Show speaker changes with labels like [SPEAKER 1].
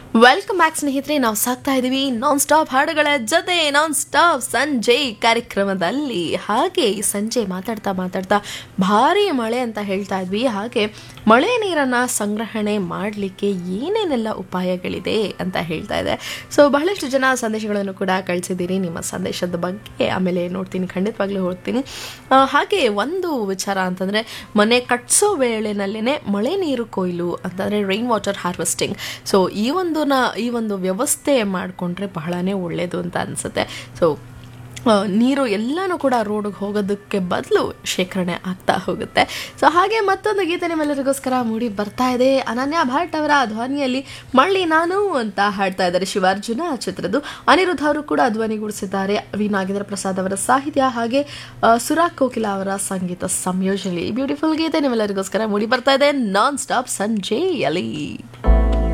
[SPEAKER 1] welcome back ಸ್ನೇಹಿತರೆ ನಾವು ಸಾಕ್ತಾ ಇದ್ದೀವಿ ನಾನ್ ಸ್ಟಾಪ್ ಹಾಡುಗಳ ಜೊತೆ ನಾನ್ ಸ್ಟಾಪ್ ಸಂಜೆ ಕಾರ್ಯಕ್ರಮದಲ್ಲಿ ಹಾಗೆ ಈ ಸಂಜೆ ಮಾತಾಡ್ತಾ ಮಾತಾಡ್ತಾ ಭಾರಿ ಮಳೆ ಅಂತ ಹೇಳ್ತಾ ಇದ್ವಿ ಹಾಗೆ ಮಳೆ ನೀರನ್ನು ಸಂಗ್ರಹಣೆ ಮಾಡಲಿಕ್ಕೆ ಏನೇನೆಲ್ಲ ಉಪಾಯಗಳಿದೆ ಅಂತ ಹೇಳ್ತಾ ಇದೆ ಸೊ ಬಹಳಷ್ಟು ಜನ ಸಂದೇಶಗಳನ್ನು ಕೂಡ ಕಳಿಸಿದ್ದೀರಿ ನಿಮ್ಮ ಸಂದೇಶದ ಬಗ್ಗೆ ಆಮೇಲೆ ನೋಡ್ತೀನಿ ಖಂಡಿತವಾಗ್ಲೂ ಹೋಗ್ತೀನಿ ಆ, ಹಾಗೆ ಒಂದು ವಿಚಾರ ಅಂತಂದರೆ ಮನೆ ಕಟ್ಸೋ ವೇಳೆನಲ್ಲೇ ಮಳೆ ನೀರು ಕೊಯ್ಲು ಅಂತಂದರೆ ರೈನ್ ವಾಟರ್ ಹಾರ್ವೆಸ್ಟಿಂಗ್ ಸೊ ಈ ಒಂದು ನ ಈ ಒಂದು ವ್ಯವಸ್ಥೆ ಮಾಡಿಕೊಂಡ್ರೆ ಬಹಳನೇ ಒಳ್ಳೆಯದು ಅಂತ ಅನಿಸುತ್ತೆ ಸೊ ನೀರು ಎಲ್ಲನೂ ಕೂಡ ರೋಡಿಗೆ ಹೋಗೋದಕ್ಕೆ ಬದಲು ಶೇಖರಣೆ ಆಗ್ತಾ ಹೋಗುತ್ತೆ ಸೊ ಹಾಗೆ ಮತ್ತೊಂದು ಗೀತೆ ನಿಮ್ಮೆಲ್ಲರಿಗೋಸ್ಕರ ಮೂಡಿ ಬರ್ತಾ ಇದೆ ಅನನ್ಯ ಭಟ್ ಅವರ ಧ್ವನಿಯಲ್ಲಿ ಮಳ್ಳಿ ನಾನು ಅಂತ ಹಾಡ್ತಾ ಇದ್ದಾರೆ ಶಿವಾರ್ಜುನ ಚಿತ್ರದ್ದು ಅನಿರುದ್ಧ ಅವರು ಕೂಡ ಧ್ವನಿಗೂಡಿಸಿದ್ದಾರೆ ವಿ ನಾಗೇಂದ್ರ ಪ್ರಸಾದ್ ಅವರ ಸಾಹಿತ್ಯ ಹಾಗೆ ಆ, ಸುರಾ ಕೋಕಿಲ ಅವರ ಸಂಗೀತ ಸಂಯೋಜನೆ ಬ್ಯೂಟಿಫುಲ್ ಗೀತೆ ನಿಮ್ಮೆಲ್ಲರಿಗೋಸ್ಕರ ಮೂಡಿ ಬರ್ತಾ ಇದೆ ನಾನ್ ಸ್ಟಾಪ್ ಸಂಜೆಯಲ್ಲಿ